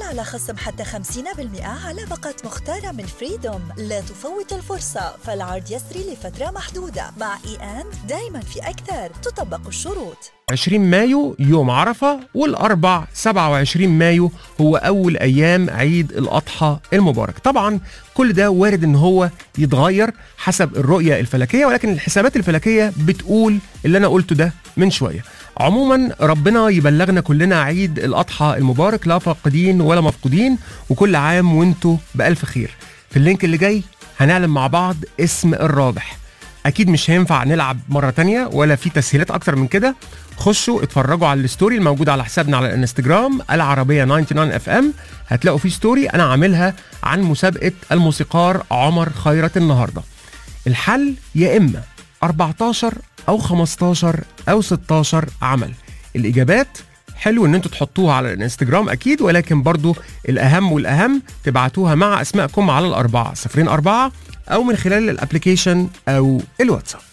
على خصم حتى 50% على باقة مختارة من فريدوم لا تفوت الفرصة فالعرض يسري لفترة محدودة مع اي ان دايما في أكثر تطبق الشروط 20 مايو يوم عرفة والأربع 27 مايو هو أول أيام عيد الأضحى المبارك طبعا كل ده وارد ان هو يتغير حسب الرؤية الفلكية ولكن الحسابات الفلكية بتقول اللي أنا قلته ده من شوية عموما ربنا يبلغنا كلنا عيد الأضحى المبارك لا فاقدين ولا مفقودين وكل عام وانتوا بألف خير في اللينك اللي جاي هنعلم مع بعض اسم الرابح اكيد مش هينفع نلعب مره تانية ولا في تسهيلات اكتر من كده خشوا اتفرجوا على الستوري الموجود على حسابنا على الانستجرام العربيه 99 اف ام هتلاقوا فيه ستوري انا عاملها عن مسابقه الموسيقار عمر خيرت النهارده الحل يا اما 14 او 15 او 16 عمل الاجابات حلو ان انتوا تحطوها على الانستجرام اكيد ولكن برضو الاهم والاهم تبعتوها مع اسمائكم على الاربعه 04 او من خلال الابلكيشن او الواتساب